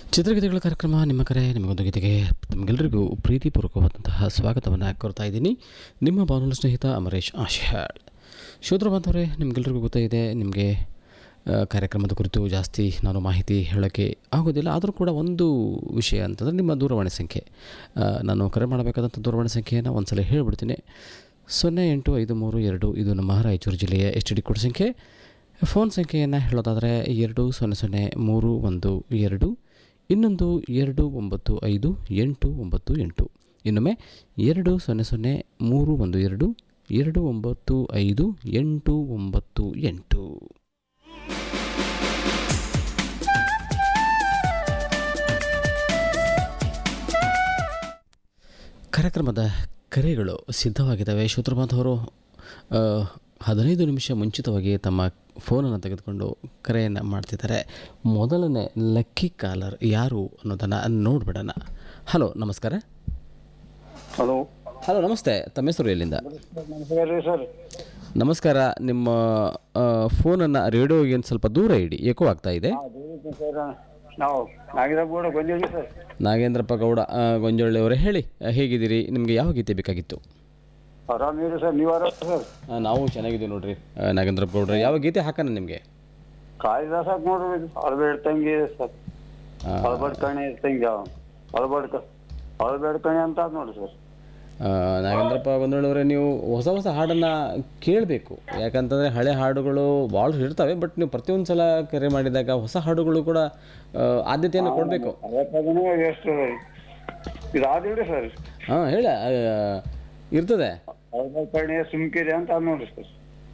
ಚಿತ್ರಗೀತೆಗಳ ಕಾರ್ಯಕ್ರಮ ನಿಮ್ಮ ಕರೆ ನಿಮಗೊಂದು ಗೀತೆಗೆ ನಿಮಗೆಲ್ಲರಿಗೂ ಪ್ರೀತಿಪೂರ್ವಕವಾದಂತಹ ಸ್ವಾಗತವನ್ನು ಕೋರ್ತಾ ಇದ್ದೀನಿ ನಿಮ್ಮ ಬಾನುಲಿ ಸ್ನೇಹಿತ ಅಮರೇಶ್ ಆಶಾಳ್ ಶೂದ್ರ ಬಾಂಧವರೇ ನಿಮಗೆಲ್ಲರಿಗೂ ಗೊತ್ತಾಗಿದೆ ನಿಮಗೆ ಆ, ಕಾರ್ಯಕ್ರಮದ ಕುರಿತು ಜಾಸ್ತಿ ನಾನು ಮಾಹಿತಿ ಹೇಳೋಕ್ಕೆ ಆಗೋದಿಲ್ಲ ಆದರೂ ಕೂಡ ಒಂದು ವಿಷಯ ಅಂತಂದರೆ ನಿಮ್ಮ ದೂರವಾಣಿ ಸಂಖ್ಯೆ ಆ, ನಾನು ಕರೆ ಮಾಡಬೇಕಾದಂಥ ದೂರವಾಣಿ ಸಂಖ್ಯೆಯನ್ನು ಒಂದ್ಸಲ ಹೇಳಿಬಿಡ್ತೀನಿ ಸೊನ್ನೆ ಎಂಟು ಐದು ಮೂರು ಎರಡು ಇದು ನಮ್ಮ ರಾಯಚೂರು ಜಿಲ್ಲೆಯ ಎಚ್ ಡಿ ಕೋಡ್ ಸಂಖ್ಯೆ ಫೋನ್ ಸಂಖ್ಯೆಯನ್ನು ಹೇಳೋದಾದರೆ ಎರಡು ಸೊನ್ನೆ ಸೊನ್ನೆ ಮೂರು ಒಂದು ಎರಡು ಇನ್ನೊಂದು ಎರಡು ಒಂಬತ್ತು ಐದು ಎಂಟು ಒಂಬತ್ತು ಎಂಟು ಇನ್ನೊಮ್ಮೆ ಎರಡು ಸೊನ್ನೆ ಸೊನ್ನೆ ಮೂರು ಒಂದು ಎರಡು ಎರಡು ಒಂಬತ್ತು ಐದು ಎಂಟು ಒಂಬತ್ತು ಎಂಟು ಕಾರ್ಯಕ್ರಮದ ಕರೆಗಳು ಸಿದ್ಧವಾಗಿದ್ದಾವೆ ಶ್ರೋತೃಬಾಂಧವರು ಆ, ಹದಿನೈದು ನಿಮಿಷ ಮುಂಚಿತವಾಗಿ ತಮ್ಮ ಫೋನನ್ನು ತೆಗೆದುಕೊಂಡು ಕರೆಯನ್ನು ಮಾಡ್ತಿದ್ದಾರೆ ಮೊದಲನೇ ಲಕ್ಕಿ ಕಾಲರ್ ಯಾರು ಅನ್ನೋದನ್ನು ನೋಡ್ಬಿಡೋಣ ಹಲೋ ನಮಸ್ಕಾರ ಹಲೋ ಹಲೋ ನಮಸ್ತೆ ತಮ್ಮ ಹೆಸರು ಎಲ್ಲಿಂದ ನಮಸ್ಕಾರ ರೀ ಸರ್ ನಮಸ್ಕಾರ ನಿಮ್ಮ ಫೋನನ್ನು ರೇಡಿಯೋಗೆ ಒಂದು ಸ್ವಲ್ಪ ದೂರ ಇಡಿ ಏಕೋ ಆಗ್ತಾ ಇದೆ ಸರ್ ನಾವು ನಾಗಿದಾಗೂಡ ಬಂದಿದ್ವಿ ಸರ್ ನಾಗೇಂದ್ರಪ್ಪ ಗೌಡ ಆ, ಗೊಂಜೊಳ್ಳಿ ಅವರೇ ಹೇಳಿ ಆ, ಹೇಗಿದ್ದೀರಿ ನಿಮಗೆ ಯಾವ ಗೀತೆ ಬೇಕಾಗಿತ್ತು ಆರಾಮಿರಿ ಸರ್ ನೀವು ಆರಾಮ ಸರ್ ಆ, ನಾವು ಚೆನ್ನಾಗಿದ್ದೀವಿ ನೋಡ್ರಿ ಆ, ನಾಗೇಂದ್ರಪ್ಪ ಗೌಡ್ರೆ ಯಾವ ಗೀತೆ ಹಾಕೋಣ ನಿಮಗೆ ಕಾಳಿದಾಸ ಹಾಕ್ ನೋಡ್ರಿ ಅಳಬೇಡ ತಂಗಿ ಸರ್ ಅಳಬಡ್ ಕಣಿ ತಂಗಿ ಅಳಬಡ್ ಅಳಬೇಡ ಕಣಿ ಅಂತ ಅದ್ ನೋಡ್ರಿ ಸರ್ ನಾಗೇಂದ್ರಪ್ಪ ಗೊಂದಳವರೇ ನೀವು ಹೊಸ ಹೊಸ ಹಾಡನ್ನು ಕೇಳಬೇಕು ಯಾಕಂತಂದರೆ ಹಳೆ ಹಾಡುಗಳು ಭಾಳ ಇರ್ತವೆ ಬಟ್ ನೀವು ಪ್ರತಿಯೊಂದು ಸಲ ಕರೆ ಮಾಡಿದಾಗ ಹೊಸ ಹಾಡುಗಳು ಕೂಡ ಆ, ಆದ್ಯತೆಯನ್ನು ಕೊಡಬೇಕು ಅದಕ್ಕಾಗನೇ ಎಷ್ಟು ಇದು ಆದಿಲ್ರಿ ಸರ್ ಹಾಂ ಹೇಳ ಆ, ಇರ್ತದೆ ಅಳಬಡ್ ಕಣಿ ಸುಮ್ಕಿರಿ ಅಂತ ಅದ್ ನೋಡ್ರಿ ಸರ್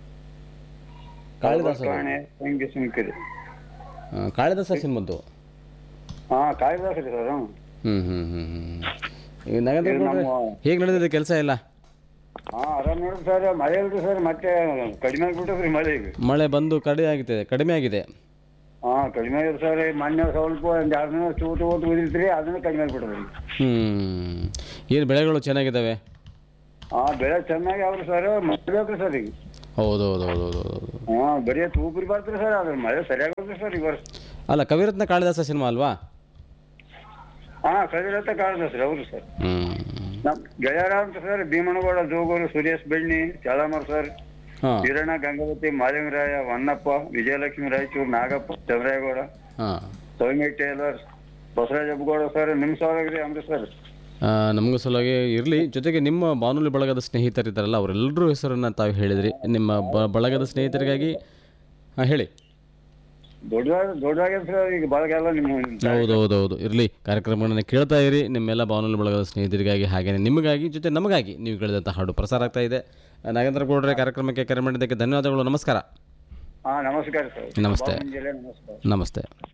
ಕಾಳಿದಾಸ ಕಣಿ ತಂಗಿ ಸುಮ್ಕಿರಿ ಆ, ಕಾಳಿದಾಸ ಸಿನಿಮದ್ದು ಹಾ ಕಾಳಿದಾಸ ರೀ ಸರ್ ಹ್ಮ್ ಹ್ಞೂ ಹ್ಞೂ ಹ್ಞೂ ಹ್ಞೂ ಈಗ ನಾಗೇಂದ್ರ ಗೌಡ್ರೆ ಹೇಗೆ ನಡೆದಿದೆ ಕೆಲಸ ಎಲ್ಲ ಹಾ ಆರಾಮ್ ನೋಡ್ರಿ ಸರ್ ಮಳೆ ಇಲ್ರಿ ಸರ್ ಮತ್ತೆ ಕಡಿಮೆ ಆಗ್ಬಿಟ್ಟದ್ರಿ ಮಳೆ ಈಗ ಮಳೆ ಬಂದು ಕಡಿಮೆ ಆಗಿದೆ ಕಡಿಮೆ ಆಗಿದೆ ಹಾ ಕಡಿಮೆ ಆಗಿದೆ ಸರ್ ಮೊನ್ನೆ ಸ್ವಲ್ಪ ಒಂದ್ ಎರಡು ದಿನ ಚೂಟು ಓಟು ಉದಿತ್ರಿ ಅದನ್ನ ಕಡಿಮೆ ಆಗ್ಬಿಟ್ಟದ್ರಿ ಹ್ಞೂ ಏನು ಬೆಳೆಗಳು ಚೆನ್ನಾಗಿದ್ದಾವೆ ಹಾ ಬೆಳೆ ಚೆನ್ನಾಗಿ ಅವ್ರಿ ಸರ್ ಮಾಡ್ಬೇಕ್ರಿ ಸರ್ ಈಗ ಹೌದು ಹೌದು ಹೌದು ಹೌದು ಹೌದು ಹಾ ಬರೀ ತೂಪ್ರಿ ಬರ್ತೀರಿ ಸರ್ ಅದ್ರ ಮಳೆ ಸರಿಯಾಗಿ ಸರ್ ಈ ವರ್ಷ ಅಲ್ಲ ಕವಿರತ್ನ ಕಾಳಿದಾಸ ಸಿನಿಮಾ ಅಲ್ವಾ ಹಾ ಕದಿರತ್ತ ಕಾಣದ ಸರ್ ಹೌದು ಸರ್ ಹ್ಞೂ ನಮ್ ಗೆಳೆಯರ ಅಂತ ಸರ್ ಭೀಮನಗೌಡ ಜೋಗೂರು ಸುರೇಶ್ ಬೆಣ್ಣಿ ಚಳಮರ್ ಸರ್ ಹಾಂ ವೀರಣ್ಣ ಗಂಗಾವತಿ ಮಾಲಿಂಗರಾಯ ವನ್ನಪ್ಪ ವಿಜಯಲಕ್ಷ್ಮಿ ರಾಯಚೂರು ನಾಗಪ್ಪ ಚಂದ್ರೇಗೌಡ ಹಾಂ ಸೌಮ್ಯ ಟೇಲರ್ ಬಸವರಾಜ ಅಬ್ಬಗೌಡ ಸರ್ ನಿಮ್ ಸಲುವಾಗಿ ಅಮ್ರಿ ಸರ್ ನಮಗೂ ಸಲುವಾಗಿ ಇರಲಿ ಜೊತೆಗೆ ನಿಮ್ಮ ಬಾನುಲಿ ಬಳಗದ ಸ್ನೇಹಿತರಿದ್ದಾರಲ್ಲ ಅವರೆಲ್ಲರೂ ಹೆಸರನ್ನು ತಾವು ಹೇಳಿದ್ರಿ ನಿಮ್ಮ ಬ ಬಳಗದ ಸ್ನೇಹಿತರಿಗಾಗಿ ಹಾಂ ಹೇಳಿ ದೊಡ್ಡದಾಗ ದೊಡ್ಡದಾಗ್ಯದ ಸರ್ ಈಗ ಬಳಗೆಲ್ಲ ನಿಮ್ಮ ಹೌದು ಹೌದು ಹೌದು ಇರಲಿ ಕಾರ್ಯಕ್ರಮಗಳನ್ನು ಕೇಳ್ತಾ ಇರಿ ನಿಮ್ಮೆಲ್ಲ ಬಾನುಲಿ ಬಳಗದ ಸ್ನೇಹಿತರಿಗಾಗಿ ಹಾಗೆಯೇ ನಿಮಗಾಗಿ ಜೊತೆ ನಮಗಾಗಿ ನೀವು ಕೇಳಿದಂಥ ಹಾಡು ಪ್ರಸಾರ ಆಗ್ತಾ ಇದೆ ನಾಗೇಂದ್ರ ಗೌಡ್ರೆ ಕಾರ್ಯಕ್ರಮಕ್ಕೆ ಕರೆ ಮಾಡಿದ್ದಕ್ಕೆ ಧನ್ಯವಾದಗಳು ನಮಸ್ಕಾರ ಹಾ ನಮಸ್ಕಾರ ಸರ್ ನಮಸ್ತೆ. ಮುಂಜಾನೆ ನಮಸ್ಕಾರ ನಮಸ್ತೆ